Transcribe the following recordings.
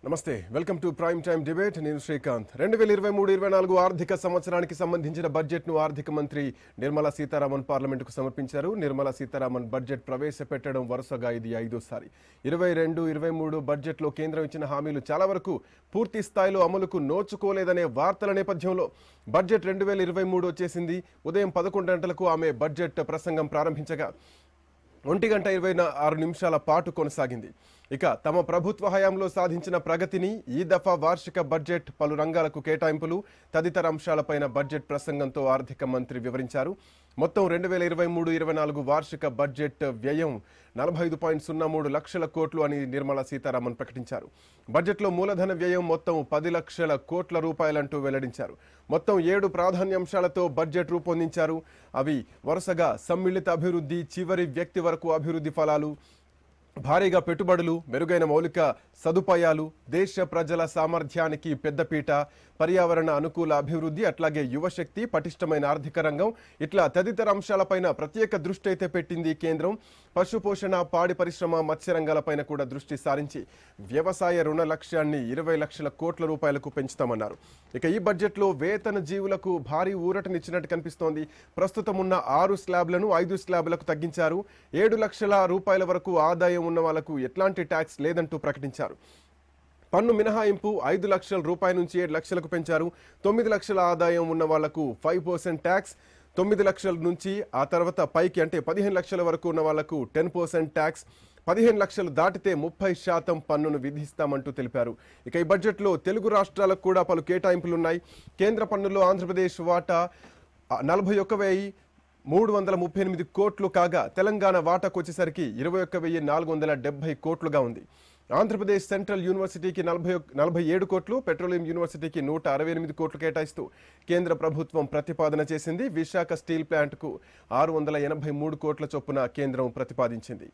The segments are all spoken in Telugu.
నమస్తే welcome to prime time debate నేను శ్రీకాంత్ రెండు వేల ఇరవై మూడు ఇరవై నాలుగు ఆర్థిక సంవత్సరానికి సంబంధించిన బడ్జెట్ను ఆర్థిక మంత్రి నిర్మలా సీతారామన్ పార్లమెంటుకు సమర్పించారు నిర్మలా సీతారామన్ బడ్జెట్ ప్రవేశపెట్టడం వరుసగా ఇది ఐదోసారి ఇరవై రెండు ఇరవై మూడు బడ్జెట్లో కేంద్రం ఇచ్చిన హామీలు చాలా వరకు పూర్తి స్థాయిలో అమలుకు నోచుకోలేదనే వార్తల నేపథ్యంలో బడ్జెట్ రెండు వేల ఇరవై మూడు వచ్చేసింది ఉదయం పదకొండు గంటలకు ఆమె బడ్జెట్ ప్రసంగం ప్రారంభించగా ఒంటి గంట ఇరవై నా- ఆరు నిమిషాల పాటు కొనసాగింది ఇక తమ ప్రభుత్వ హయాంలో సాధించిన ప్రగతిని ఈ దఫా వార్షిక బడ్జెట్ పలు రంగాలకు కేటాయింపులు తదితర అంశాలపైన బడ్జెట్ ప్రసంగంతో ఆర్థిక మంత్రి వివరించారు మొత్తం రెండు వేల ఇరవై మూడు ఇరవై నాలుగు వార్షిక బడ్జెట్ వ్యయం నలభై ఐదు పాయింట్ సున్నా మూడు లక్షల కోట్లు అని నిర్మలా సీతారామన్ ప్రకటించారు బడ్జెట్లో మూలధన వ్యయం మొత్తం పది లక్షల కోట్ల రూపాయలంటూ వెల్లడించారు మొత్తం ఏడు ప్రాధాన్యాంశాలతో బడ్జెట్ రూపొందించారు అవి వరుసగా సమ్మిళిత అభివృద్ధి చివరి వ్యక్తి వరకు అభివృద్ధి ఫలాలు భారీగా పెట్టుబడులు మెరుగైన మౌలిక సదుపాయాలు దేశ ప్రజల సామర్థ్యానికి పెద్దపీట పర్యావరణ అనుకూల అభివృద్ధి అట్లాగే యువశక్తి పటిష్టమైన ఆర్థిక రంగం ఇట్లా తదితర అంశాలపైన ప్రత్యేక దృష్టి అయితే పెట్టింది కేంద్రం పశుపోషణ పాడి పరిశ్రమ మత్స్య రంగాలపైన కూడా దృష్టి సారించి వ్యవసాయ రుణ లక్ష్యాన్ని ఇరవై లక్షల కోట్ల రూపాయలకు పెంచుతామన్నారు ఇక ఈ బడ్జెట్లో వేతన జీవులకు భారీ ఊరటనిచ్చినట్టు కనిపిస్తోంది ప్రస్తుతం ఉన్న ఆరు స్లాబ్లను ఐదు స్లాబ్లకు తగ్గించారు ఏడు లక్షల రూపాయల వరకు ఆదాయం ఉన్న వాళ్లకు ఎట్లాంటి ట్యాక్స్ లేదంటూ ప్రకటించారు పన్ను మినహాయింపు ఐదు లక్షల రూపాయల నుంచి ఏడు లక్షలకు పెంచారు తొమ్మిది లక్షల ఆదాయం ఉన్న వాళ్లకు ఫైవ్ పర్సెంట్ ట్యాక్స్ తొమ్మిది లక్షల నుంచి ఆ తర్వాత పైకి అంటే పదిహేను లక్షల వరకు ఉన్న వాళ్లకు టెన్ పర్సెంట్ ట్యాక్స్ పదిహేను లక్షలు దాటితే ముప్పై శాతం పన్నును విధిస్తామంటూ తెలిపారు ఇక ఈ బడ్జెట్లో తెలుగు రాష్ట్రాలకు కూడా పలు కేటాయింపులున్నాయి కేంద్ర పన్నుల్లో ఆంధ్రప్రదేశ్ వాటా నలభై ఒక్క వెయ్యి మూడు వందల ముప్పై ఎనిమిది కోట్లు కాగా తెలంగాణ వాటాకు వచ్చేసరికి ఇరవై ఒక్క వెయ్యి నాలుగు వందల డెబ్బై కోట్లుగా ఉంది ఆంధ్రప్రదేశ్ సెంట్రల్ యూనివర్సిటీకి నలభై ఒక్- నలభై ఏడు కోట్లు పెట్రోలియం యూనివర్సిటీకి నూట అరవై ఎనిమిది కోట్లు కేటాయిస్తూ కేంద్ర ప్రభుత్వం ప్రతిపాదన చేసింది విశాఖ స్టీల్ ప్లాంట్కు ఆరు వందల ఎనభై మూడు కోట్ల చొప్పున కేంద్రం ప్రతిపాదించింది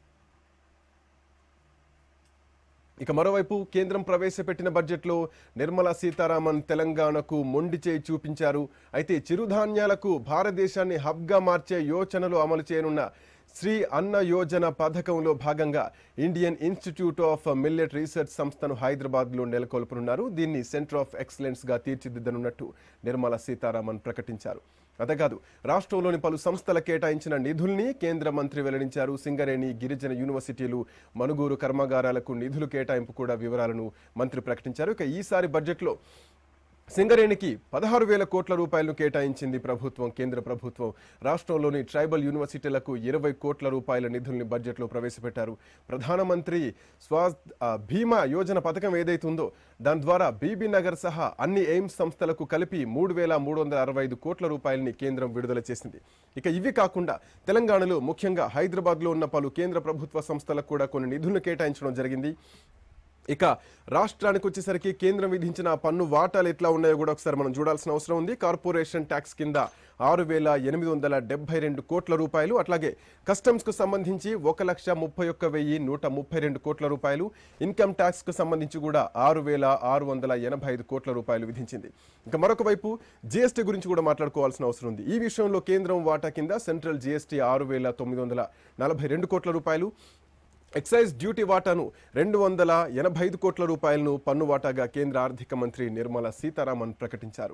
ఇక మరోవైపు కేంద్రం ప్రవేశపెట్టిన బడ్జెట్లో నిర్మలా సీతారామన్ తెలంగాణకు మొండి చేయి చూపించారు అయితే చిరుధాన్యాలకు భారతదేశాన్ని హబ్గా మార్చే యోచనలు అమలు చేయనున్న శ్రీ అన్న యోజన పథకంలో భాగంగా Indian Institute of Millet Research సంస్థను హైదరాబాద్లో నెలకొల్పనున్నారు దీన్ని సెంటర్ ఆఫ్ ఎక్సలెన్స్గా తీర్చిదిద్దనున్నట్టు నిర్మలా సీతారామన్ ప్రకటించారు అంతేకాదు రాష్ట్రంలోని పలు సంస్థల కేటాయించిన నిధుల్ని కేంద్ర మంత్రి వెల్లడించారు సింగరేణి గిరిజన యూనివర్సిటీలు మనుగూరు కర్మాగారాలకు నిధులు కేటాయింపు కూడా వివరాలను మంత్రి ప్రకటించారు ఇక ఈసారి బడ్జెట్లో సింగరేణికి పదహారు వేల కోట్ల రూపాయలను కేటాయించింది ప్రభుత్వం కేంద్ర ప్రభుత్వం రాష్ట్రంలోని ట్రైబల్ యూనివర్సిటీలకు ఇరవై కోట్ల రూపాయల నిధుల్ని బడ్జెట్లో ప్రవేశపెట్టారు ప్రధానమంత్రి స్వా ఆ, భీమా యోజన పథకం ఏదైతుందో దాని ద్వారా బీబీ నగర్ సహా అన్ని ఎయిమ్స్ సంస్థలకు కలిపి మూడు వేల మూడు వందల అరవై ఐదు కోట్ల రూపాయలని కేంద్రం విడుదల చేసింది ఇక ఇవి కాకుండా తెలంగాణలో ముఖ్యంగా హైదరాబాద్లో ఉన్న పలు కేంద్ర ప్రభుత్వ సంస్థలకు కూడా కొన్ని నిధులను కేటాయించడం జరిగింది ఇక రాష్ట్రానికి వచ్చేసరికి కేంద్రం విధించిన పన్ను వాటాలు ఎట్లా ఉన్నాయో కూడా ఒకసారి మనం చూడాల్సిన అవసరం ఉంది కార్పొరేషన్ ట్యాక్స్ కింద ఆరు వేల ఎనిమిది వందల డెబ్బై రెండు కోట్ల రూపాయలు అట్లాగే కస్టమ్స్ కు సంబంధించి ఒక లక్ష ముప్పై ఒక్క వెయ్యి నూట ముప్పై రెండు కోట్ల రూపాయలు ఇన్కమ్ ట్యాక్స్ కు సంబంధించి కూడా ఆరు వేల ఆరు వందల ఎనభై ఐదు కోట్ల రూపాయలు విధించింది ఇక మరొక వైపు జీఎస్టీ గురించి కూడా మాట్లాడుకోవాల్సిన అవసరం ఉంది ఈ విషయంలో కేంద్రం వాటా కింద సెంట్రల్ జీఎస్టీ ఆరు వేల తొమ్మిది వందల నలభై రెండు కోట్ల రూపాయలు ఎక్సైజ్ డ్యూటీ వాటాను రెండు వందల ఎనభై ఐదు కోట్ల రూపాయలను పన్ను వాటాగా కేంద్ర ఆర్థిక మంత్రి నిర్మలా సీతారామన్ ప్రకటించారు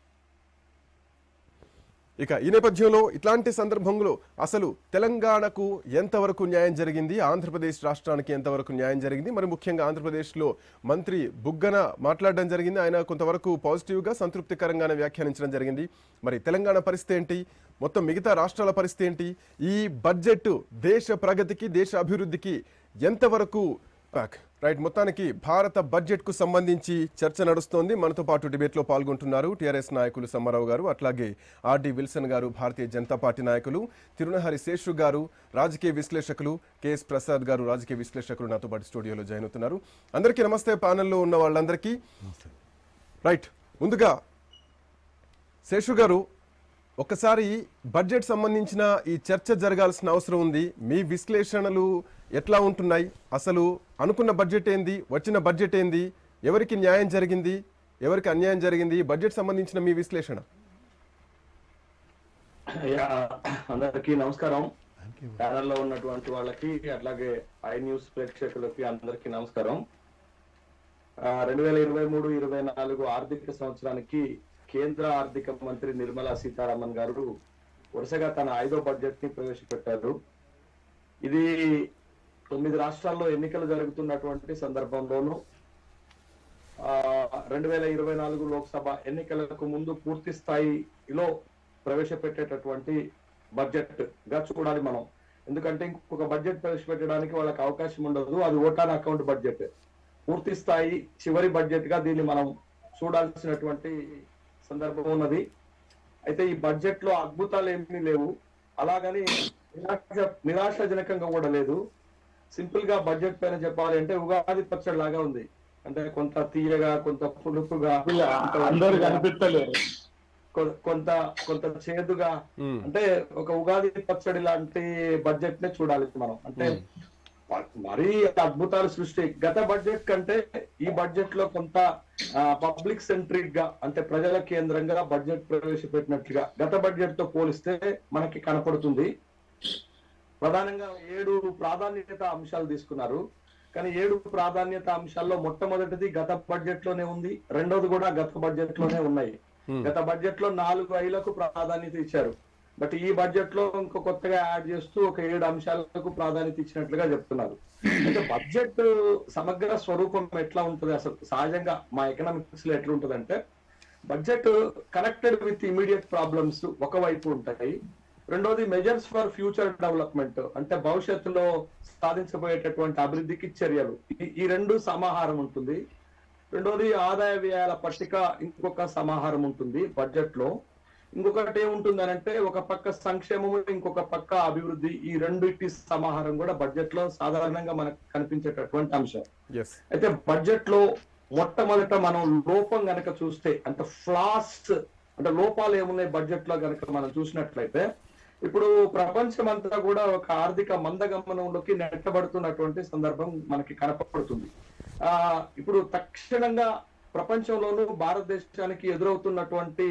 ఇక ఈ నేపథ్యంలో ఇట్లాంటి సందర్భంలో అసలు తెలంగాణకు ఎంతవరకు న్యాయం జరిగింది ఆంధ్రప్రదేశ్ రాష్ట్రానికి ఎంతవరకు న్యాయం జరిగింది మరి ముఖ్యంగా ఆంధ్రప్రదేశ్లో మంత్రి బుగ్గన మాట్లాడడం జరిగింది ఆయన కొంతవరకు పాజిటివ్గా సంతృప్తికరంగానే వ్యాఖ్యానించడం జరిగింది మరి తెలంగాణ పరిస్థితి ఏంటి మొత్తం మిగతా రాష్ట్రాల పరిస్థితి ఏంటి ఈ బడ్జెట్ దేశ ప్రగతికి దేశ అభివృద్ధికి ఎంతవరకు బ్యాక్ రైట్ మొత్తానికి భారత బడ్జెట్ కు సంబంధించి చర్చ నడుస్తోంది మనతో పాటు డిబేట్ లో పాల్గొంటున్నారు టీఆర్ఎస్ నాయకులు సమ్మారావు గారు అట్లాగే ఆర్డి విల్సన్ గారు భారతీయ జనతా పార్టీ నాయకులు తిరునహరి శేషు గారు రాజకీయ విశ్లేషకులు కెఎస్ ప్రసాద్ గారు రాజకీయ విశ్లేషకులు నాతో పాటు స్టూడియోలో జాయిన్ అవుతున్నారు అందరికీ నమస్తే ప్యానెల్లో ఉన్న వాళ్ళందరికీ రైట్ ముందుగా శేషు గారు ఒకసారి బడ్జెట్ సంబంధించిన ఈ చర్చ జరగాల్సిన అవసరం ఉంది మీ విశ్లేషణలు ఎట్లా ఉంటున్నాయి అసలు అనుకున్న బడ్జెట్ ఏంది వచ్చిన బడ్జెట్ ఏంది ఎవరికి న్యాయం జరిగింది ఎవరికి అన్యాయం జరిగింది ఈ బడ్జెట్ సంబంధించిన మీ విశ్లేషణ యా, అందరికీ నమస్కారం ప్యానల్ లో ఉన్నటువంటి వాళ్ళకి అట్లాగే ఐ న్యూస్ ప్రేక్షకులకి అందరికీ నమస్కారం రెండు వేల ఇరవై మూడు ఇరవై నాలుగు ఆర్థిక సంవత్సరానికి కేంద్ర ఆర్థిక మంత్రి నిర్మలా సీతారామన్ గారు వరుసగా తన ఐదో బడ్జెట్ ని ప్రవేశపెట్టారు ఇది తొమ్మిది రాష్ట్రాల్లో ఎన్నికలు జరుగుతున్నటువంటి సందర్భంలోనూ ఆ రెండు వేల ఇరవై నాలుగు లోక్సభ ఎన్నికలకు ముందు పూర్తి స్థాయిలో ప్రవేశపెట్టేటటువంటి బడ్జెట్ గా చూడాలి మనం ఎందుకంటే ఇంకొక బడ్జెట్ ప్రవేశపెట్టడానికి వాళ్ళకి అవకాశం ఉండదు అది ఓటాన్ అకౌంట్ బడ్జెట్ పూర్తి స్థాయి చివరి బడ్జెట్ గా దీన్ని మనం చూడాల్సినటువంటి సందర్భం ఉన్నది అయితే ఈ బడ్జెట్ లో అద్భుతాలు ఏమీ లేవు అలాగని నిరాశ నిరాశాజనకంగా కూడా లేదు సింపుల్ గా బడ్జెట్ పైన చెప్పాలి అంటే ఉగాది పచ్చడి లాగా ఉంది అంటే కొంత తీయగా కొంత పులుపుగా కొంత అందరు ఉప్పుగా, కనిపించలేరు కొ- కొంత కొంత చేదుగా మ్మ్. అంటే ఒక ఉగాది పచ్చడి లాంటి బడ్జెట్ నే చూడాలి మనం అంటే మ- మరీ అద్భుతాలు సృష్టి గత బడ్జెట్ కంటే ఈ బడ్జెట్ లో కొంత పబ్లిక్ సెంట్రిక్ గా అంటే ప్రజల కేంద్రంగా బడ్జెట్ ప్రవేశపెట్టినట్లుగా గత బడ్జెట్ తో పోలిస్తే మనకి కనపడుతుంది ప్రధానంగా ఏడు ప్రాధాన్యత అంశాలు తీసుకున్నారు కానీ ఏడు ప్రాధాన్యత అంశాల్లో మొట్టమొదటిది గత బడ్జెట్ లోనే ఉంది రెండోది కూడా గత బడ్జెట్ లోనే ఉన్నాయి Hmm. గత బడ్జెట్ లో నాలుగు ఐలకు ప్రాధాన్యత ఇచ్చారు బట్ ఈ బడ్జెట్ లో ఇంకో కొత్తగా యాడ్ చేస్తూ ఒక ఏడు అంశాలకు ప్రాధాన్యత ఇచ్చినట్లుగా చెప్తున్నారు అయితే బడ్జెట్ సమగ్ర స్వరూపం ఎట్లా ఉంటుంది అసలు సహజంగా మా ఎకనామిక్స్ లో ఎట్లా ఉంటుంది అంటే budget connected with immediate problems ఒకవైపు ఉంటాయి రెండోది మెజర్స్ ఫర్ ఫ్యూచర్ డెవలప్మెంట్ అంటే భవిష్యత్తులో సాధించబోయేటటువంటి అభివృద్ధికి చర్యలు ఈ- ఈ రెండు సమాహారం ఉంటుంది రెండోది ఆదాయ వ్యయాల పట్టిక ఇంకొక సమాహారం ఉంటుంది బడ్జెట్ లో ఇంకొకటి ఏముంటుంది అంటే ఒక పక్క సంక్షేమము ఇంకొక పక్క అభివృద్ధి ఈ రెండింటి సమాహారం కూడా బడ్జెట్ లో సాధారణంగా మనకు కనిపించేటటువంటి అంశం ఎస్ అయితే బడ్జెట్ లో మొట్టమొదట మనం లోపం గనక చూస్తే అంటే ఫ్లాస్ అంటే లోపాలు ఏమున్నాయి బడ్జెట్ లో గనక మనం చూసినట్లయితే ఇప్పుడు ప్రపంచం అంతా కూడా ఒక ఆర్థిక మందగమనంలోకి నెట్టబడుతున్నటువంటి సందర్భం మనకి కనపడుతుంది ఆ ఇప్పుడు తక్షణంగా ప్రపంచంలోనూ భారతదేశానికి ఎదురవుతున్నటువంటి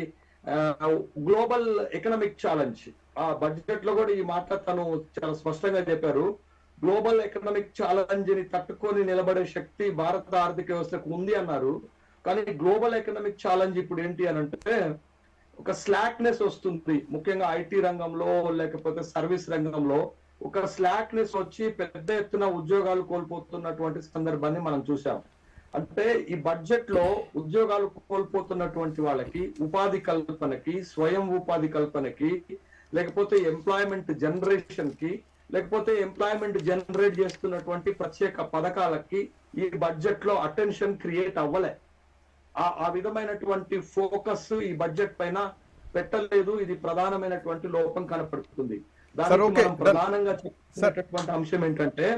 గ్లోబల్ ఎకనామిక్ ఛాలెంజ్ ఆ బడ్జెట్ లో కూడా ఈ మాట తను చాలా స్పష్టంగా చెప్పారు గ్లోబల్ ఎకనామిక్ ఛాలెంజ్ ని తట్టుకొని నిలబడే శక్తి భారత ఆర్థిక వ్యవస్థకు ఉంది అన్నారు కానీ గ్లోబల్ ఎకనామిక్ ఛాలెంజ్ ఇప్పుడు ఏంటి అని అంటే ఒక స్లాక్నెస్ వస్తుంది ముఖ్యంగా ఐటీ రంగంలో లేకపోతే సర్వీస్ రంగంలో ఒక స్లాక్నెస్ వచ్చి పెద్ద ఎత్తున ఉద్యోగాలు కోల్పోతున్నటువంటి సందర్భాన్ని మనం చూసాం అంటే ఈ బడ్జెట్ లో ఉద్యోగాలు కోల్పోతున్నటువంటి వాళ్ళకి ఉపాధి కల్పనకి స్వయం ఉపాధి కల్పనకి లేకపోతే ఎంప్లాయ్మెంట్ జనరేషన్ కి లేకపోతే ఎంప్లాయ్మెంట్ జనరేట్ చేస్తున్నటువంటి ప్రత్యేక పథకాలకి ఈ బడ్జెట్ లో అటెన్షన్ క్రియేట్ అవ్వలే ఆ ఆ విధమైనటువంటి ఫోకస్ ఈ బడ్జెట్ పైన పెట్టలేదు ఇది ప్రధానమైనటువంటి లోపం కనపడుతుంది Sir, దానికి okay, మనం done. ప్రధానంగా చెప్పుకునేటటువంటి అంశం ఏంటంటే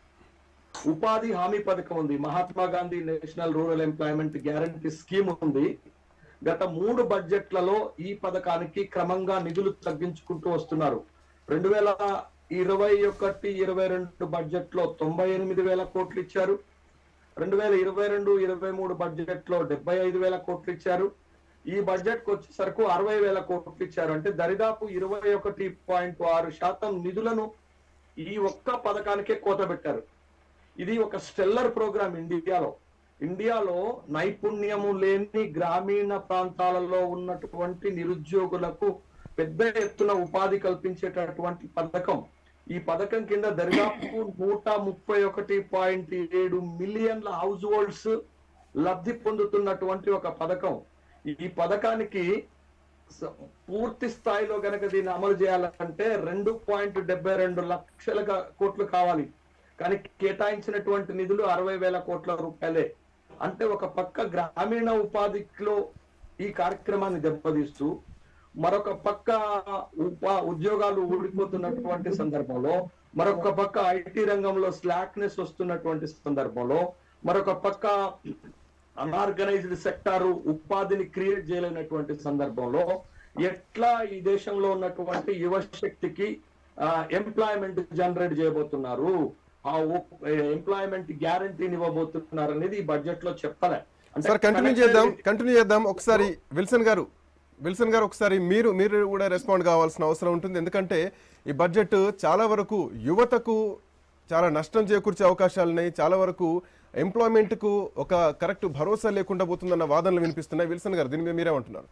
ఉపాధి హామీ పథకం ఉంది Mahatma Gandhi National Rural Employment Guarantee Scheme ఉంది గత మూడు బడ్జెట్లలో ఈ పథకానికి క్రమంగా నిధులు తగ్గించుకుంటూ వస్తున్నారు రెండు వేల ఇరవై ఒకటి ఇరవై రెండు బడ్జెట్ లో తొంభై ఎనిమిది వేల కోట్లు ఇచ్చారు రెండు వేల ఇరవై రెండు ఇరవై మూడు బడ్జెట్ లో డెబ్బై ఐదు వేల కోట్లు ఇచ్చారు ఈ బడ్జెట్ కు వచ్చేసరికి అరవై వేల కోట్లు ఇచ్చారు అంటే దరిదాపు ఇరవై ఒకటి పాయింట్ ఆరు శాతం నిధులను ఈ ఒక్క పథకానికే కోత పెట్టారు ఇది ఒక స్టెల్లర్ ప్రోగ్రామ్ ఇండియాలో ఇండియాలో నైపుణ్యము లేని గ్రామీణ ప్రాంతాలలో ఉన్నటువంటి నిరుద్యోగులకు పెద్ద ఎత్తున ఉపాధి కల్పించేటటువంటి పథకం ఈ పథకం కింద దరిదాపు నూట ముప్పై ఒకటి పాయింట్ ఏడు మిలియన్ల హౌస్ హోల్డ్స్ లబ్ధి పొందుతున్నటువంటి ఒక పథకం ఈ పథకానికి స- పూర్తి స్థాయిలో గనక దీన్ని అమలు చేయాలంటే రెండు పాయింట్ డెబ్బై రెండు లక్షల గా- కోట్లు కావాలి కానీ కేటాయించినటువంటి నిధులు అరవై వేల కోట్ల రూపాయలే అంటే ఒక పక్క గ్రామీణ ఉపాధిలో ఈ కార్యక్రమాన్ని దెబ్బతీస్తూ మరొక పక్క ఉపా ఉద్యోగాలు ఊడిపోతున్నటువంటి సందర్భంలో మరొక పక్క ఐటీ రంగంలో స్లాక్నెస్ వస్తున్నటువంటి సందర్భంలో మరొక పక్క అన్ఆర్గనైజ్డ్ సెక్టారు ఉపాధిని క్రియేట్ చేయలేనటువంటి సందర్భంలో ఎట్లా ఈ దేశంలో ఉన్నటువంటి యువ శక్తికి ఎంప్లాయ్మెంట్ జనరేట్ చేయబోతున్నారు ఆ ఎంప్లాయ్మెంట్ గ్యారంటీని ఇవ్వబోతున్నారు అనేది ఈ బడ్జెట్ లో చెప్పలే సార్ కంటిన్యూ చేద్దాం కంటిన్యూ చేద్దాం ఒకసారి విల్సన్ గారు విల్సన్ గారు ఒకసారి మీరు మీరు కూడా రెస్పాండ్ కావాల్సిన అవసరం ఉంటుంది ఎందుకంటే ఈ బడ్జెట్ చాలా వరకు యువతకు చాలా నష్టం చేకూర్చే అవకాశాలు ఉన్నాయి చాలా వరకు ఎంప్లాయ్మెంట్ కు ఒక కరెక్ట్ భరోసా లేకుండా పోతుందన్న వాదనలు వినిపిస్తున్నాయి విల్సన్ గారు దీని మీద మీరేమంటున్నారు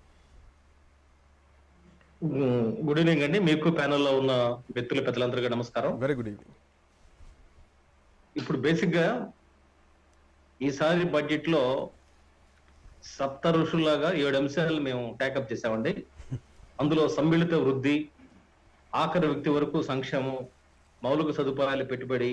ఉమ్, గుడ్ ఈవినింగ్ అండి మీకు ప్యానెల్లో ఉన్న వ్యక్తులు పెద్దలందరికీ నమస్కారం వెరీ గుడ్ ఈవినింగ్ ఇప్పుడు బేసిక్ గా ఈసారి బడ్జెట్ లో సప్త ఋషుల్లాగా ఏడు అంశాలు మేము టేకప్ చేసామండి అందులో సమ్మిళిత వృద్ధి ఆఖరి వ్యక్తి వరకు సంక్షేమం మౌలిక సదుపాయాలు పెట్టుబడి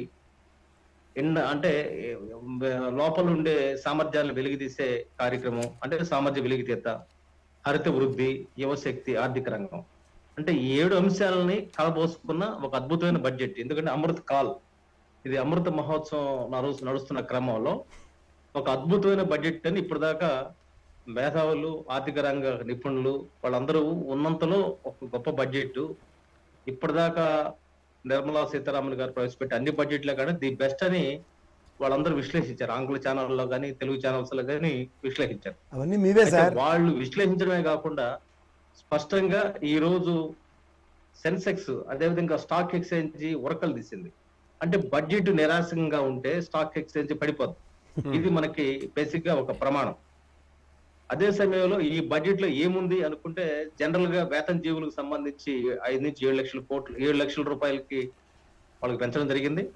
ఎండ అంటే ఏ, లోపల ఉండే సామర్థ్యాలను వెలికితీసే కార్యక్రమం అంటే సామర్థ్య వెలికితీత హరిత వృద్ధి యువశక్తి ఆర్థిక రంగం అంటే ఈ ఏడు అంశాలని కలబోసుకున్న ఒక అద్భుతమైన బడ్జెట్ ఎందుకంటే అమృత్ కాల్ ఇది అమృత మహోత్సవం నడు- నడుస్తున్న క్రమంలో ఒక అద్భుతమైన బడ్జెట్ అని ఇప్పటిదాకా మేధావులు ఆర్థిక రంగ నిపుణులు వాళ్ళందరూ ఉన్నంతలో ఒక గొప్ప బడ్జెట్ ఇప్పటిదాకా నిర్మలా సీతారామన్ గారు ప్రవేశపెట్టే అన్ని బడ్జెట్లో కానీ ది బెస్ట్ అని వాళ్ళందరూ విశ్లేషించారు ఆంగ్ల ఛానల్లో కానీ తెలుగు ఛానల్స్ లో కానీ విశ్లేషించారు అవన్నీ మీవే అయితే సార్ వాళ్ళు విశ్లేషించడమే కాకుండా స్పష్టంగా ఈ రోజు సెన్సెక్స్ అదేవిధంగా స్టాక్ ఎక్స్చేంజ్ ఉరకలు తీసింది అంటే బడ్జెట్ నిరాశంగా ఉంటే స్టాక్ ఎక్స్చేంజ్ పడిపోద్ది ఇది మనకి బేసిక్ గా ఒక ప్రమాణం అదే సమయంలో ఈ బడ్జెట్ లో ఏముంది అనుకుంటే జనరల్ గా వేతన జీవులకు సంబంధించి ఐదు నుంచి ఏడు లక్షల కోట్లు ఏడు లక్షల రూపాయలకి వాళ్ళకి పెంచడం జరిగింది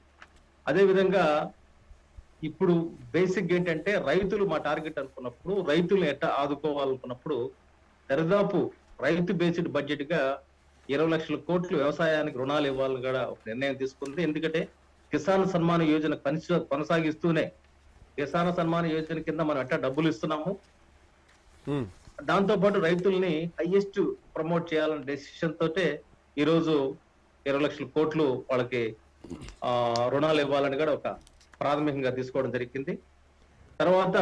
అదే విధంగా ఇప్పుడు బేసిక్ ఏంటంటే రైతులు మా టార్గెట్ అనుకున్నప్పుడు రైతులు ఎట్లా ఆదుకోవాలనుకున్నప్పుడు దరిదాపు రైతు బేస్డ్ బడ్జెట్ గా ఇరవై లక్షల కోట్లు వ్యవసాయానికి రుణాలు ఇవ్వాలని కూడా ఒక నిర్ణయం తీసుకుంది ఎందుకంటే కిసాన్ సన్మాన్ యోజన కొనసా- కొనసాగిస్తూనే కిసాన్ సన్మాన్ యోజన కింద మనం ఎట్లా డబ్బులు ఇస్తున్నాము ఉమ్. దాంతో పాటు రైతుల్ని హైయెస్ట్ ప్రమోట్ చేయాలనే డెసిషన్ తోటే ఈ రోజు ఇరవై లక్షల కోట్లు వాళ్ళకి ఆ రుణాలు ఇవ్వాలని కూడా ఒక ప్రాథమికంగా తీసుకోవడం జరిగింది తర్వాత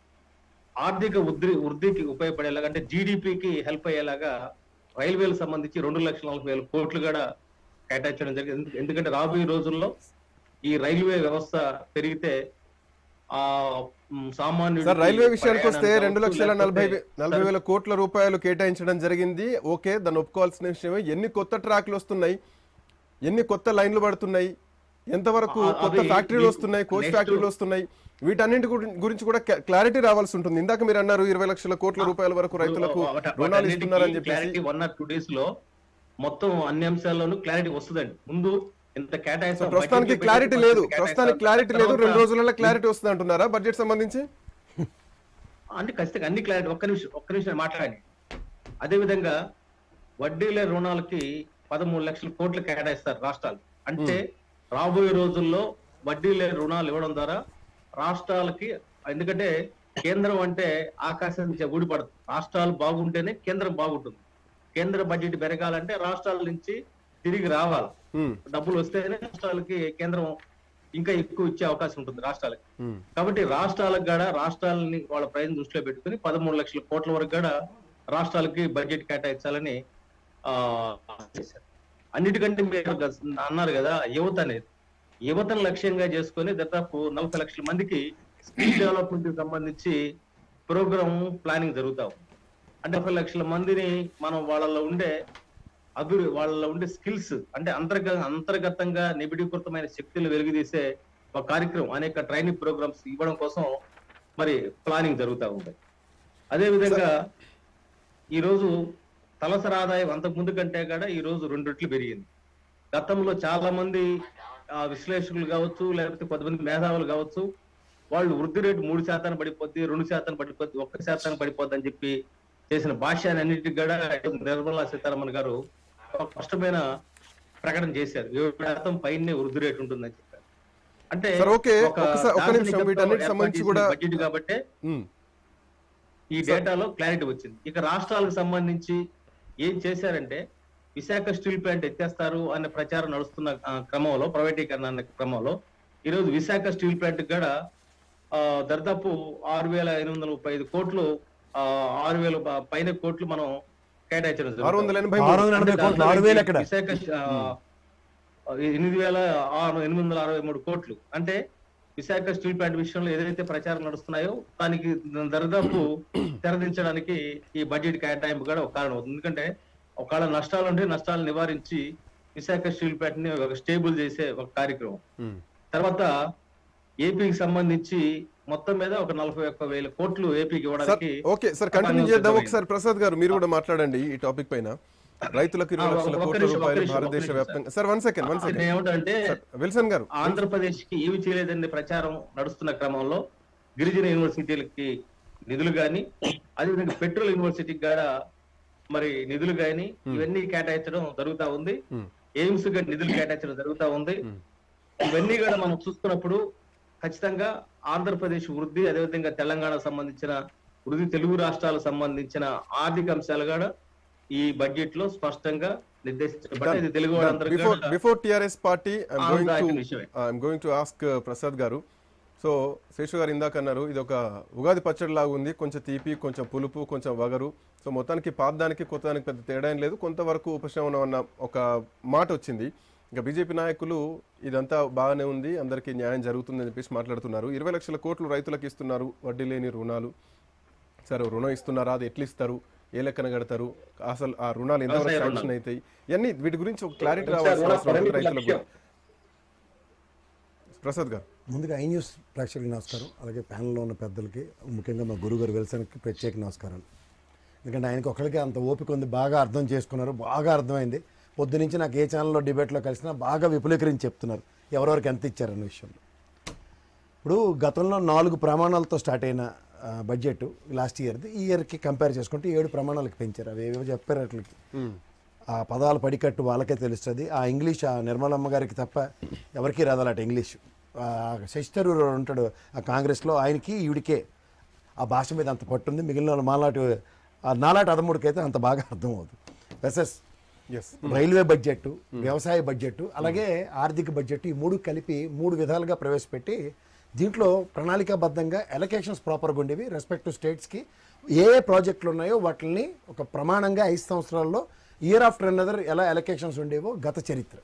ఆర్థిక వృద్ధి వృద్ధికి ఉపయోగపడేలాగా అంటే జీడిపికి హెల్ప్ అయ్యేలాగా రైల్వేలకు సంబంధించి రెండు లక్షల నలభై వేల కోట్లు కూడా కేటాయించడం జరిగింది ఎందు- ఎందుకంటే రాబోయే రోజుల్లో ఈ రైల్వే వ్యవస్థ పెరిగితే ఆ మ్, సామాన్యుడికి సార్ రైల్వే విషయానికి వస్తే ప్రయాణానికి రెండు లక్షల లేకపోతే నలభై వే- నలభై వేల కోట్ల రూపాయలు కేటాయించడం జరిగింది ఓకే దాన్ని ఒప్పుకోవాల్సిన విషయమే ఎన్ని కొత్త ట్రాక్లు వస్తున్నాయి ఎన్ని కొత్త లైన్లు పడుతున్నాయి ఎంతవరకు ఆ- కొత్త అవి ఫ్యాక్టరీలు మీకు వస్తున్నాయి కోచ్ next- ఫ్యాక్టరీలు వస్తున్నాయి వీటన్నింటి గురి- గురించి కూడా క్లారిటీ రావాల్సి ఉంటుంది ఇందాక మీరు అన్నారు ఇరవై లక్షల కోట్ల రూపాయల వరకు రైతులకు రుణాలు ఇస్తున్నారని చెప్పేసి clarity one or two days లో మొత్తం అన్ని అంశాల్లోనూ క్లారిటీ వస్తుందండి ముందు ఇంత కేటాయిస్తాం ప్రస్తుతానికి budget క్లారిటీ budget లేదు కేటాయిస్తాం. ప్రస్తుతానికి క్లారిటీ లేదు తర్వాత రెండు రోజులలో క్లారిటీ వస్తుంది అంటున్నారా బడ్జెట్ సంబంధించి అంటే ఖచ్చితంగా అన్ని క్లారిటీ ఒక్క నిమిషం ఒక్క నిమిషం మాట్లాడండి అదే విధంగా వడ్డీల రుణాలకి పదమూడు లక్షల కోట్లు కేటాయిస్తారు రాష్ట్రాలు అంటే రాబోయే రోజుల్లో వడ్డీ లేని రుణాలు ఇవ్వడం ద్వారా రాష్ట్రాలకి ఎందుకంటే కేంద్రం అంటే ఆకాశం నుంచి ఊడిపడదు రాష్ట్రాలు బాగుంటేనే కేంద్రం బాగుంటుంది కేంద్ర బడ్జెట్ పెరగాలంటే రాష్ట్రాల నుంచి తిరిగి రావాలి ఉమ్, డబ్బులు వస్తేనే రాష్ట్రాలకి కేంద్రం ఇంకా ఎక్కువ ఇచ్చే అవకాశం ఉంటుంది రాష్ట్రాలకి ఉమ్. కాబట్టి రాష్ట్రాలకు కూడా రాష్ట్రాలని వాళ్ళ ప్రజలు దృష్టిలో పెట్టుకుని పదమూడు లక్షల కోట్ల వరకు కూడా రాష్ట్రాలకి బడ్జెట్ కేటాయించాలని ఆ చేశారు అన్నిటికంటే మీరు గ- అన్నారు కదా యువత అనేది యువతను లక్ష్యంగా చేసుకొని దాదాపు నలభై లక్షల మందికి స్కిల్ డెవలప్మెంట్ కి సంబంధించి ప్రోగ్రామ్ ప్లానింగ్ జరుగుతాం అంటే నలభై లక్షల మందిని మనం వాళ్ళలో ఉండే అభి వాళ్ళలో ఉండే స్కిల్స్ అంటే అంతర్గత అంతర్గతంగా నిబిడీకృతమైన శక్తులు వెలుగుదీసే ఒక కార్యక్రమం అనేక ట్రైనింగ్ ప్రోగ్రామ్స్ ఇవ్వడం కోసం మరి ప్లానింగ్ జరుగుతూ ఉంటాయి అదే విధంగా ఈ రోజు తలసరి ఆదాయం అంతకు ముందు కంటే కూడా ఈ రోజు రెండు రెట్లు పెరిగింది గతంలో చాలా మంది ఆ, విశ్లేషకులు కావచ్చు లేకపోతే కొంతమంది మేధావులు కావచ్చు వాళ్ళు వృద్ధి రేటు మూడు శాతాన్ని పడిపోద్ది రెండు శాతాన్ని పడిపోద్ది ఒక్క శాతాన్ని పడిపోద్ది అని చెప్పి చేసిన భాష్యాన్ని అన్నిటికీ కూడా నిర్మలా సీతారామన్ గారు ఒక స్పష్టమైన ప్రకటన చేశారు ఏడు శాతం పైనే వృద్ధి రేటు ఉంటుందని చెప్పారు అంటే సరే, ఓకే. ఒక ఒకసారి- ఒక్క నిమిషం. దార్శనికతతో వీటన్నిటికి ఏర్పాటు సంబంధించి చేసిన కూడా- బడ్జెట్ కాబట్టే ఉమ్. ఈ డేటాలో క్లారిటీ వచ్చింది ఇక రాష్ట్రాలకు సంబంధించి ఏం చేశారంటే విశాఖ స్టీల్ ప్లాంట్ ఎత్తేస్తారు అనే ప్రచారం నడుస్తున్న ఆ, క్రమంలో ప్రైవేటీకరణ అనే క్రమంలో ఈ రోజు విశాఖ స్టీల్ ప్లాంట్ కూడా ఆ, దర్దాపు ఆరు వేల ఎనిమిది వందల ముప్పై ఐదు కోట్లు ఆ, ఆరు వేల ప- పైన కోట్లు మనం కేటాయించడం జరుగుతుంది. ఆరు వందల ఎనభై ఆరు మూడు. వందల ఎనభై కోట్లు ఆరు వేలు ఎక్కడ విశాఖ ఆ, ఎనిమిది వేల ఆరు ఎనిమిది వందల అరవై మూడు కోట్లు అంటే విశాఖ స్టీల్ ప్లాంట్ విషయంలో ఏదైతే ప్రచారం నడుస్తున్నాయో దానికి దరిదాపు తెరదించడానికి ఈ బడ్జెట్ కేటాయింపు కూడా ఒక కారణం అవుతుంది ఎందుకంటే ఒకవేళ నష్టాలు ఉంటే నష్టాలు నివారించి విశాఖ స్టీల్ ప్లాంట్ ని ఒక స్టేబుల్ చేసే ఒక కార్యక్రమం ఉమ్. తర్వాత ఏపీకి సంబంధించి మొత్తం మీద ఒక నలభై ఒక్క వేల కోట్లు ఏపీకి సార్ ఇవ్వడానికి ఓకే సార్ కంటిన్యూ చేద్దాం ఒకసారి ప్రసాద్ గారు మీరు కూడా మాట్లాడండి ఈ టాపిక్ పైన రైతులకు ఇరవై ఆ, లక్షల ఒక్క కోట్ల నిమిషం, ఒక్క రూపాయలు నిమిషం, భారతదేశ ఒక్క నిమిషం, వ్యాప్తంగా సార్ వన్ సెకండ్ వన్ నేను సెకండ్ ఏమంటే విల్సన్ గారు ఆంధ్రప్రదేశ్ కి ఏమి చేయలేదని ప్రచారం నడుస్తున్న క్రమంలో గిరిజన యూనివర్సిటీలకి నిధులు గాని అదేవిధంగా పెట్రోల్ యూనివర్సిటీకి కూడా మరి నిధులు గాని ఇవన్నీ కేటాయించడం జరుగుతా ఉంది Hmm. ఎయిమ్స్ గా నిధులు కేటాయించడం జరుగుతా ఉంది Hmm. ఇవన్నీ కూడా మనం చూసుకున్నప్పుడు ఖచ్చితంగా ఆంధ్రప్రదేశ్ వృద్ధి అదేవిధంగా తెలంగాణ సంబంధించిన వృద్ధి తెలుగు రాష్ట్రాలకు సంబంధించిన ఆర్థిక అంశాలు కూడా ఈ బడ్జెట్ లో స్పష్టంగా నిర్దేశించబడ్డాయి ఇది తెలుగు వాళ్ళందరికీ బిఫోర్ కూడా before TRS party I'm going to ఆనందదాయక విషయమే. I'm going to ask Prasad గారు సో శేషు గారు ఇందాక అన్నారు ఇది ఒక ఉగాది పచ్చడి లాగా ఉంది కొంచెం తీపి కొంచెం పులుపు కొంచెం వగరు సో మొత్తానికి పాతదానికి కొత్తదానికి పెద్ద తేడా ఏం లేదు కొంతవరకు ఉపశమనం అన్న ఒక మాట వచ్చింది ఇంకా బీజేపీ నాయకులు ఇదంతా బాగానే ఉంది అందరికీ న్యాయం జరుగుతుందని చెప్పేసి మాట్లాడుతున్నారు ఇరవై లక్షల కోట్లు రైతులకు ఇస్తున్నారు వడ్డీ లేని రుణాలు సరే రుణం ఇస్తున్నారా అది ఎట్లా ఇస్తారు ఏ లెక్కన కడతారు అసలు ఆ రుణాలు ఎంతవరకు వ్యవసాయ శాంక్షన్ అవుతాయి ఇవన్నీ వీటి గురించి ఒక క్లారిటీ వ్యవసాయ రావాల్సిన రుణ అవసరం ఉంది పరిమితి రైతులకు లక్ష్యం. ప్రసాద్ గారు ముందుగా ఐ న్యూస్ ప్రేక్షకులకు నమస్కారం అలాగే ప్యానల్లో ఉన్న పెద్దలకి ముఖ్యంగా మా గురుగారు విల్సన్కి ప్రత్యేక నమస్కారాలు ఎందుకంటే ఆయనకి ఒకరికి అంత ఓపిక ఉంది బాగా అర్థం చేసుకున్నారు బాగా అర్థమైంది పొద్దు నుంచి నాకు ఏ ఛానల్లో డిబేట్లో కలిసినా బాగా విపులీకరించి చెప్తున్నారు ఎవరెవరికి ఎంత ఇచ్చారన్న విషయంలో ఇప్పుడు గతంలో నాలుగు ప్రమాణాలతో స్టార్ట్ అయిన ఆ, బడ్జెట్ లాస్ట్ ఇయర్ది ఈ ఇయర్కి కంపేర్ చేసుకుంటే ఏడు ప్రమాణాలకు పెంచారు అవి ఏవో చెప్పారు అట్లకి ఆ పదాల పడికట్టు వాళ్ళకే తెలుస్తుంది ఆ ఇంగ్లీష్ ఆ నిర్మలమ్మ గారికి తప్ప ఎవరికీ రాదాలట ఇంగ్లీష్ ఆ శశిధరూర్ ఉంటాడు ఆ కాంగ్రెస్లో ఆయనకి ఈవిడికే ఆ భాష మీద అంత పట్టుంది మిగిలిన వాళ్ళు మాలాటి ఆ నాలాటి అదముడికి అయితే అంత బాగా అర్థం అవుతుంది వెసెస్ ఎస్ రైల్వే బడ్జెట్ వ్యవసాయ బడ్జెట్ అలాగే ఆర్థిక బడ్జెట్ ఈ మూడు కలిపి మూడు విధాలుగా ప్రవేశపెట్టి దీంట్లో ప్రణాళికాబద్ధంగా ఎలకేషన్స్ ప్రాపర్గా ఉండేవి రెస్పెక్ట్ టు స్టేట్స్కి ఏ ఏ ప్రాజెక్టులు ఉన్నాయో వాటిని ఒక ప్రమాణంగా ఐదు సంవత్సరాల్లో ఇయర్ ఆఫ్టర్ అనదర్ ఎలా ఎలకేషన్స్ ఉండేవో గత చరిత్ర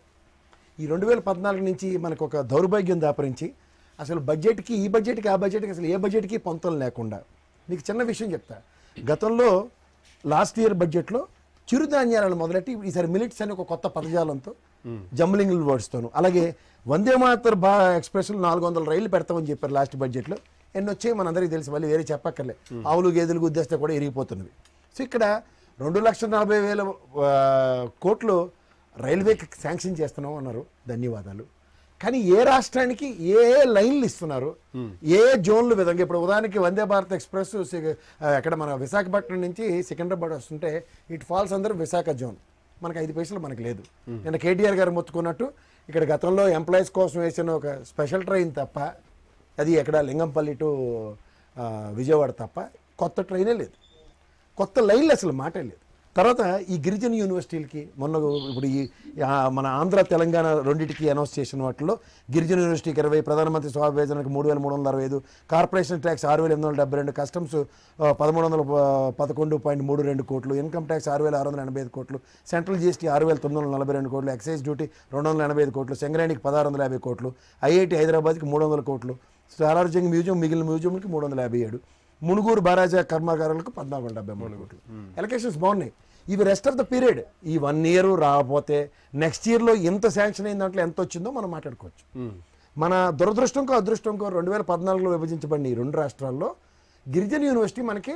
ఈ రెండు వేల పద్నాలుగు నుంచి మనకు ఒక దౌర్భాగ్యం దాపరించి అసలు బడ్జెట్కి ఈ బడ్జెట్కి ఆ బడ్జెట్కి అసలు ఏ బడ్జెట్కి పొంతం లేకుండా మీకు చిన్న విషయం చెప్తా గతంలో లాస్ట్ ఇయర్ బడ్జెట్లో చిరుధాన్యాలను మొదలెట్టి ఈసారి మిలిట్స్ అని ఒక కొత్త పదజాలంతో జంబ్లింగ్ వర్డ్స్తోను అలాగే వందే మాతర్ బా ఎక్స్ప్రెస్ నాలుగు వందల రైళ్లు పెడతామని చెప్పారు లాస్ట్ బడ్జెట్లో ఎన్ని వచ్చాయి మనందరికీ తెలుసు మళ్ళీ వేరే చెప్పక్కర్లే ఆవులు గేదెలు గుద్దేస్తే కూడా ఇరిగిపోతున్నవి సో ఇక్కడ రెండు లక్షల నలభై వేల ఆ, కోట్లు రైల్వేకి శాంక్షన్ చేస్తున్నాం అన్నారు ధన్యవాదాలు కానీ ఏ రాష్ట్రానికి ఏ ఏ లైన్లు ఇస్తున్నారు ఏ జోన్లు విధంగా ఇప్పుడు ఉదాహరణకి వందే భారత్ ఎక్స్ప్రెస్ సి- ఆ, ఎక్కడ మన విశాఖపట్నం నుంచి సికింద్రాబాద్ వస్తుంటే ఇట్ ఫాల్స్ అందరూ విశాఖ జోన్ మనకి ఐదు పైసలు మనకి లేదు నిన్న కేటీఆర్ గారు మొత్తుకున్నట్టు ఇక్కడ గతంలో ఎంప్లాయీస్ కోసం వేసిన ఒక స్పెషల్ ట్రైన్ తప్ప అది ఎక్కడ లింగంపల్లి టు ఆ, విజయవాడ తప్ప కొత్త ట్రైనే లేదు కొత్త లైన్లు అసలు మాటే లేదు తర్వాత ఈ గిరిజన యూనివర్సిటీలకి మొన్న ఇప్పుడు ఈ ఆ, మన ఆంధ్ర తెలంగాణ రెండింటికి అనౌన్స్ చేసిన వాటిలో గిరిజన యూనివర్సిటీకి ఇరవై ప్రధానమంత్రి స్వాభ యోజనకి మూడు వేల మూడు వందల అరవై ఐదు కార్పొరేషన్ ట్యాక్స్ ఆరు వేల ఎనిమిది వందల డెబ్బై రెండు కస్టమ్స్ ఆ, పదమూడు వందల ప- పదకొండు పాయింట్ మూడు రెండు కోట్లు ఇన్కమ్ ట్యాక్స్ ఆరు వేల ఆరు వందల ఎనభై ఐదు కోట్లు సెంట్రల్ జీఎస్టీ ఆరు వేల తొమ్మిది వందల నలభై రెండు కోట్లు ఎక్సైజ్ డ్యూటీ రెండు వందల ఎనభై ఐదు కోట్లు సింగరేణికి పదహారు వందల యాభై కోట్లు ఐఐటి హైదరాబాద్కి మూడు వందల కోట్లు సాలార్జంగ్ మ్యూజియం మిగిలిన మ్యూజియంకి మూడు వందల యాభై ఏడు మునుగోరు బారాజా కర్మాగారాలకు పద్నాలుగు వందల డెబ్బై మూడు కోట్లు ఎలకేషన్స్ బాగున్నాయి ఇవి రెస్ట్ ఆఫ్ ద పీరియడ్ ఈ వన్ ఇయర్ రాకపోతే నెక్స్ట్ ఇయర్లో ఎంత శాంక్షన్ అయిన దాంట్లో ఎంత వచ్చిందో మనం మాట్లాడుకోవచ్చు మన దురదృష్టంకో అదృష్టంకో రెండు వేల పద్నాలుగులో విభజించబడిన ఈ రెండు రాష్ట్రాల్లో గిరిజన యూనివర్సిటీ మనకి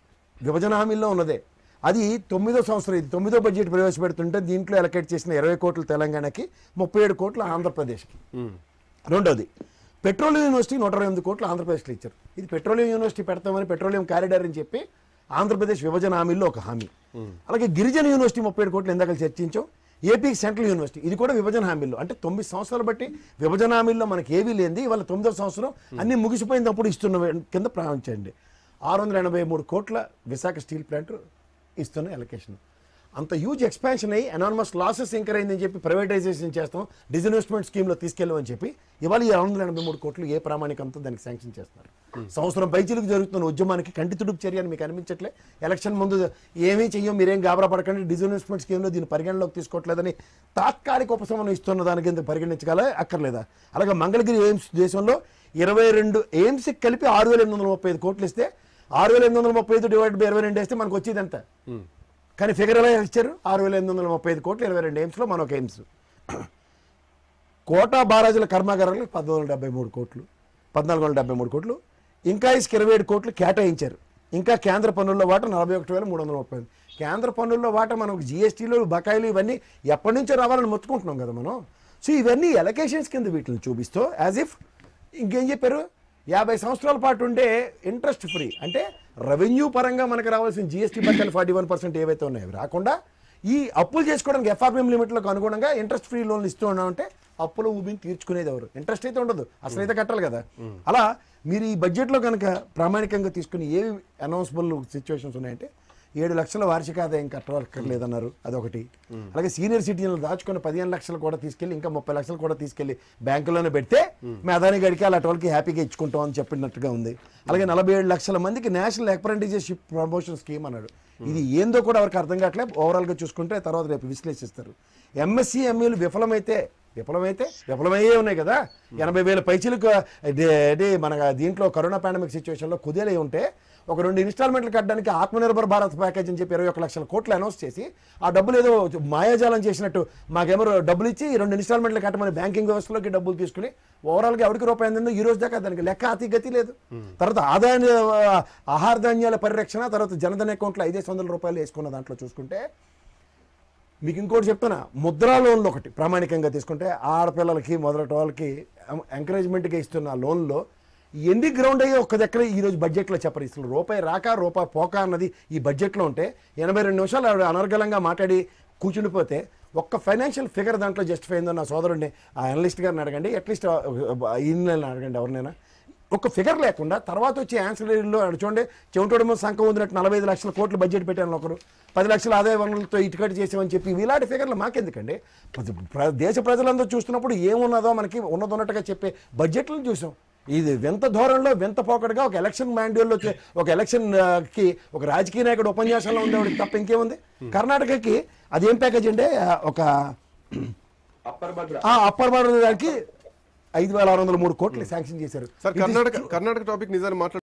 విభజన హామీల్లో ఉన్నదే అది తొమ్మిదో సంవత్సరం ఇది తొమ్మిదో బడ్జెట్ ప్రవేశపెడుతుంటే దీంట్లో ఎలకేట్ చేసిన ఇరవై కోట్లు తెలంగాణకి ముప్పై ఏడు కోట్లు ఆంధ్రప్రదేశ్కి రెండోది పెట్రోలియం యూనివర్సిటీ నూట ఇరవై ఎనిమిది కోట్లు ఆంధ్రప్రదేశ్లో ఇచ్చారు ఇది పెట్రోలియం యూనివర్సిటీ పెడతామని పెట్రోలియం కారిడార్ అని చెప్పి ఆంధ్రప్రదేశ్ విభజన హామీల్లో ఒక హామీ అలాగే గిరిజన యూనివర్సిటీ ముప్పై ఏడు కోట్లు ఇందాక చర్చించాం ఏపీకి సెంట్రల్ యూనివర్సిటీ ఇది కూడా విభజన హామీల్లో అంటే తొమ్మిది సంవత్సరాలు బట్టి విభజన హామీల్లో మనకి ఏవీ లేనిది ఇవాళ తొమ్మిదో సంవత్సరం అన్ని ముగిసిపోయినప్పుడు ఇస్తున్న కింద ప్రారంభించండి ఆరు వందల ఎనభై మూడు కోట్ల విశాఖ స్టీల్ ప్లాంట్ ఇస్తున్న ఎలకేషన్ అంత హ్యూజ్ ఎక్స్పాన్షన్ అయ్యి అనానమస్ లాసెస్ ఇంకర్ అయిందని చెప్పి ప్రైవేటైజేషన్ చేస్తాం డిజిన్వెస్ట్మెంట్ స్కీమ్లో తీసుకెళ్ళమని చెప్పి ఇవాళ ఈ ఆరు వందల ఎనభై మూడు కోట్లు ఏ ప్రామాణికంతో దానికి శాంక్షన్ చేస్తున్నారు సంవత్సరం పైచీలకు జరుగుతున్న ఉద్యమానికి కంటి తుడుపు చర్య అని మీకు అనిపించట్లే ఎలక్షన్ ముందు ఏమీ చెయ్యం మీరేం గాబరా పడకండి డిజిన్వెస్ట్మెంట్ స్కీమ్లో దీన్ని పరిగణలోకి తీసుకోవట్లేదని తాత్కాలిక ఉపశమనం ఇస్తున్న దాని కింద పరిగణించగల అక్కర్లేదా అలాగే మంగళగిరి ఎయిమ్స్ దేశంలో ఇరవై రెండు ఎయిమ్స్కి కలిపి ఆరు వేల ఎనిమిది వందల ముప్పై ఐదు కోట్లు ఇస్తే ఆరు వేల ఎనిమిది వందల ముప్పై ఐదు డివైడ్ బై ఇరవై రెండు వేస్తే మనకు వచ్చేది ఎంత కానీ ఫిగర్ ఎలా ఇచ్చారు ఆరు వేల ఎనిమిది వందల ముప్పై ఐదు కోట్లు ఇరవై రెండు ఎయిమ్స్లో మనొక ఎయిమ్స్ కోటా బారాజుల కర్మాగారాలకు పద్నాలుగు వందల డెబ్బై మూడు కోట్లు పద్నాలుగు వందల డెబ్బై మూడు కోట్లు ఇంకా ఇసుక ఇరవై ఏడు కోట్లు కేటాయించారు ఇంకా కేంద్ర పన్నుల్లో వాటా నలభై ఒకటి వేల మూడు వందల ముప్పై ఎనిమిది. కేంద్ర పన్నుల్లో వాటా మనకు జిఎస్టీలు బకాయిలు ఇవన్నీ ఎప్పటి నుంచో రావాలని మొత్తుకుంటున్నాం కదా మనం సో ఇవన్నీ ఎలకేషన్స్ కింద వీటిని చూపిస్తూ యాజ్ ఇఫ్ ఇంకేం చెప్పారు యాభై సంవత్సరాల పాటు ఉండే ఇంట్రెస్ట్ ఫ్రీ అంటే రెవెన్యూ పరంగా మనకు రావాల్సిన జిఎస్టీ బకాయిలు ఫార్టీ వన్ పర్సెంట్ ఏవైతే ఉన్నాయో అవి రాకుండా ఈ అప్పులు చేసుకోవడానికి ఎఫ్ఆర్పిఎం లిమిట్లకు అనుగుణంగా ఇంట్రెస్ట్ ఫ్రీ లోన్లు ఇస్తూ ఉన్నామంటే అప్పులు ఊబిని తీర్చుకునేది ఎవరు ఇంట్రెస్ట్ అయితే ఉండదు అసలు అయితే కట్టాలి కదా అలా మీరు ఈ బడ్జెట్లో కనుక ప్రామాణికంగా తీసుకుని ఏవి అనౌన్స్బుల్ సిచ్యువేషన్స్ ఉన్నాయంటే ఏడు లక్షల వార్షిక ఆదాయం కట్టవక్కర్లేదన్నారు అదొకటి అలాగే సీనియర్ సిటిజన్లు దాచుకుని పదిహేను లక్షలు కూడా తీసుకెళ్లి ఇంకా ముప్పై లక్షలు కూడా తీసుకెళ్లి బ్యాంకులోనే పెడితే మీ అదాని గడికి అలాంటి వాళ్ళకి హ్యాపీగా ఇచ్చుకుంటాం అని చెప్పినట్టుగా ఉంది అలాగే నలభై ఏడు లక్షల మందికి నేషనల్ అప్రెంటిస్షిప్ ప్రమోషన్ స్కీమ్ అన్నాడు ఇది ఏందో కూడా ఎవరికి అర్థం కావట్లేదు ఓవరాల్గా చూసుకుంటే తర్వాత రేపు విశ్లేషిస్తారు ఎంఎస్సి ఎంఈలు విఫలమైతే విఫలమైతే విఫలమయ్యే ఉన్నాయి కదా ఎనభై వేల పైచీలకు ఇది మన దీంట్లో కరోనా పాండమిక్ సిచ్యువేషన్లో కుదేలై ఉంటే ఒక రెండు ఇన్స్టాల్మెంట్లు కట్టడానికి ఆత్మనిర్భర్ భారత్ ప్యాకేజ్ అని చెప్పి ఇరవై ఒక లక్షల కోట్లు అనౌన్స్ చేసి ఆ డబ్బులు ఏదో మాయాజాలం చేసినట్టు మాకేమో డబ్బులు ఇచ్చి ఈ రెండు ఇన్స్టాల్మెంట్లు కట్టమని బ్యాంకింగ్ వ్యవస్థలోకి డబ్బులు తీసుకుని ఓవరాల్గా ఎవరికి రూపాయి అందిందో ఈ రోజు దాకా దానికి లెక్క అతి గతి లేదు తర్వాత ఆదాయ ఆహార ధాన్యాల పరిరక్షణ తర్వాత జనధన్ అకౌంట్లో ఐదేసి వందల రూపాయలు వేసుకున్న దాంట్లో చూసుకుంటే మీకు ఇంకోటి చెప్తున్నా ముద్రా లోన్లు ఒకటి ప్రామాణికంగా తీసుకుంటే ఆడపిల్లలకి మొదలటి వాళ్ళకి ఎంకరేజ్మెంట్గా ఇస్తున్న లోన్లో ఎన్ని గ్రౌండ్ అయ్యే ఒక్క దగ్గర ఈరోజు బడ్జెట్లో చెప్పరు ఇసలు రూపాయి రాక రూపాయి పోక అన్నది ఈ బడ్జెట్లో ఉంటే ఎనభై రెండు నిమిషాలు ఆవిడ అనర్గళంగా మాట్లాడి కూర్చుండిపోతే ఒక్క ఫైనాన్షియల్ ఫిగర్ దాంట్లో జస్టిఫై అయిందో నా సోదరుడిని ఆ అనలిస్ట్ గారిని అడగండి అట్లీస్ట్ ఈయన అడగండి ఎవరినైనా ఒక ఫిగర్ లేకుండా తర్వాత వచ్చే ఆన్సర్లో చూడండి చెవిటోడమో సంఖం వదిలినట్టు నలభై ఐదు లక్షల కోట్లు బడ్జెట్ పెట్టాను ఒకరు పది లక్షల ఆదాయ వనరులతో ఇటుకట్టు చేసామని చెప్పి ఇలాంటి ఫిగర్లు మాకెందుకండి ప్ర- దేశ ప్రజలందరూ చూస్తున్నప్పుడు ఏమున్నదో మనకి ఉన్నది ఉన్నట్టుగా చెప్పే బడ్జెట్లను చూసాం ఇది వింత ధోరణిలో వింత పోకడగా ఒక ఎలక్షన్ మాండ్యూల్లో చే- ఒక ఎలక్షన్ ఆ, కి ఒక రాజకీయ నాయకుడు ఉపన్యాసంలో ఉండేవాడికి తప్ప ఇంకేముంది కర్ణాటకకి అదేం ప్యాకేజ్ అండి ఆ, ఒక అప్పర్ భద్ర ఆ అప్పర్ బార్డర్ దానికి ఐదు వేల ఆరు వందల మూడు కోట్లు శాంక్షన్ చేశారు సార్ కర్ణాటక కర్ణాటక టాపిక్ నిజాన్ని మాట్లాడు